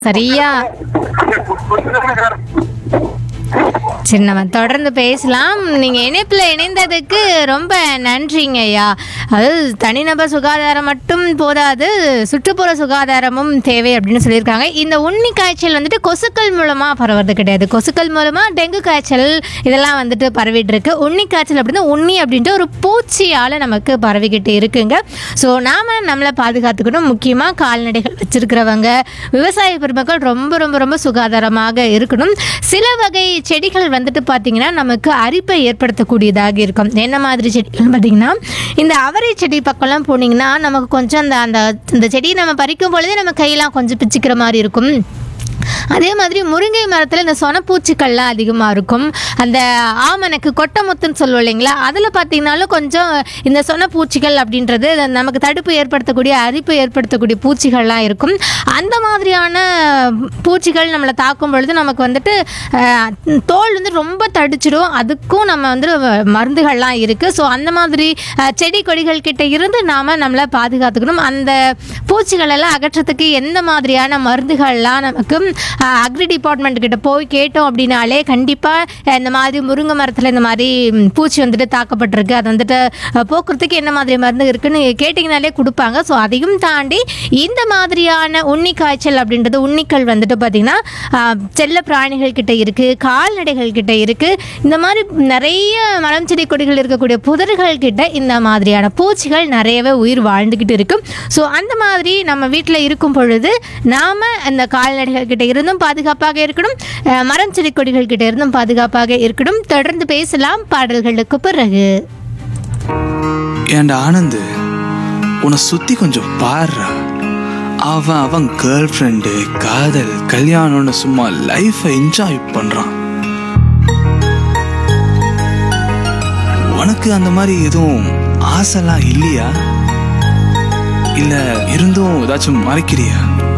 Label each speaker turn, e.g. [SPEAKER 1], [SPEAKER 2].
[SPEAKER 1] சரியா சரி நம்ம தொடர்ந்து பேசலாம் நீங்க இணைப்புல இணைந்ததுக்கு ரொம்ப நன்றிங்க ஐயா அதாவது தனிநபர் சுகாதாரம் மட்டும் போதாது சுற்றுப்புற சுகாதாரமும் தேவை அப்படின்னு சொல்லியிருக்காங்க இந்த உண்ணி காய்ச்சல் வந்துட்டு கொசுக்கள் மூலமா பரவுறது கிடையாது கொசுக்கள் மூலமா டெங்கு காய்ச்சல் இதெல்லாம் வந்துட்டு பரவிட்டு இருக்கு உண்ணி காய்ச்சல் அப்படின்னா உண்ணி அப்படின்ட்டு ஒரு பூச்சியால நமக்கு பரவிக்கிட்டு இருக்குங்க ஸோ நாம நம்மளை பாதுகாத்துக்கணும் முக்கியமா கால்நடைகள் வச்சிருக்கிறவங்க விவசாய பெருமக்கள் ரொம்ப ரொம்ப ரொம்ப சுகாதாரமாக இருக்கணும் சில வகை செடிகள் வந்துட்டு பார்த்தீங்கன்னா நமக்கு அரிப்பை ஏற்படுத்தக்கூடியதாக இருக்கும் என்ன மாதிரி செடிகள் பார்த்தீங்கன்னா இந்த அவரை செடி பக்கம்லாம் போனீங்கன்னா நமக்கு கொஞ்சம் அந்த அந்த இந்த செடியை நம்ம பறிக்கும் பொழுதே நம்ம கையெல்லாம் கொஞ்சம் பிச்சுக்கிற மாதிரி இருக்கும் அதே மாதிரி முருங்கை மரத்தில் இந்த சொனப்பூச்சிக்கள்லாம் அதிகமாக இருக்கும் அந்த ஆமனுக்கு கொட்டமுத்துன்னு சொல்லுவோம் இல்லைங்களா அதில் பார்த்தீங்கன்னாலும் கொஞ்சம் இந்த சொனப்பூச்சிகள் அப்படின்றது நமக்கு தடுப்பு ஏற்படுத்தக்கூடிய அரிப்பு ஏற்படுத்தக்கூடிய பூச்சிகள்லாம் இருக்கும் அந்த மாதிரியான பூச்சிகள் நம்மளை தாக்கும் பொழுது நமக்கு வந்துட்டு அஹ், தோல் வந்து ரொம்ப தடிச்சிடும் அதுக்கும் நம்ம வந்து மருந்துகள்லாம் இருக்குது ஸோ அந்த மாதிரி அஹ், செடி கொடிகள் கிட்ட இருந்து நாம் நம்மளை பாதுகாத்துக்கணும் அந்த பூச்சிகள் எல்லாம் அகற்றத்துக்கு எந்த மாதிரியான மருந்துகள்லாம் நமக்கு அக்ரி டிபார்ட்மெண்ட் கிட்ட போய் கேட்டோம் அப்படின்னாலே கண்டிப்பாக இந்த மாதிரி முருங்கை மரத்தில் இந்த மாதிரி ம், பூச்சி வந்துட்டு தாக்கப்பட்டிருக்கு அது வந்துட்டு அஹ், போக்குறதுக்கு என்ன மாதிரி மருந்து இருக்குன்னு கேட்டிங்கனாலே கொடுப்பாங்க ஸோ அதையும் தாண்டி இந்த மாதிரியான உண்ணி காய்ச்சல் அப்படின்றது உண்ணிக்கள் வந்துட்டு பார்த்திங்கன்னா அஹ், செல்ல பிராணிகள் கிட்ட இருக்குது கால்நடைகள் கிட்ட இருக்குது இந்த மாதிரி நிறைய மரம் செடி கொடிகள் இருக்கக்கூடிய புதர்கள் கிட்ட இந்த மாதிரியான பூச்சிகள் நிறையவே உயிர் வாழ்ந்துக்கிட்டு இருக்கும் ஸோ அந்த மாதிரி நம்ம வீட்டில் இருக்கும் பொழுது நாம் அந்த கால்நடைகள் கிட்ட இருந்தும் பாதுகாப்பாக இருக்கணும் அஹ், மரம் செடி கொடிகள் கிட்ட இருந்தும் பாதுகாப்பாக இருக்கணும் தொடர்ந்து பேசலாம் பாடல்களுக்கு பிறகு
[SPEAKER 2] ஏன்டா ஆனந்து உன்னை சுத்தி கொஞ்சம் பாருடா அவன் அவன் கேர்ள் ஃப்ரெண்டு காதல் கல்யாணம்னு சும்மா லைஃபை என்ஜாய் பண்றான் உனக்கு அந்த மாதிரி எதுவும் ஆசைலாம் இல்லையா இல்ல இருந்தும் ஏதாச்சும் மறைக்கிறியா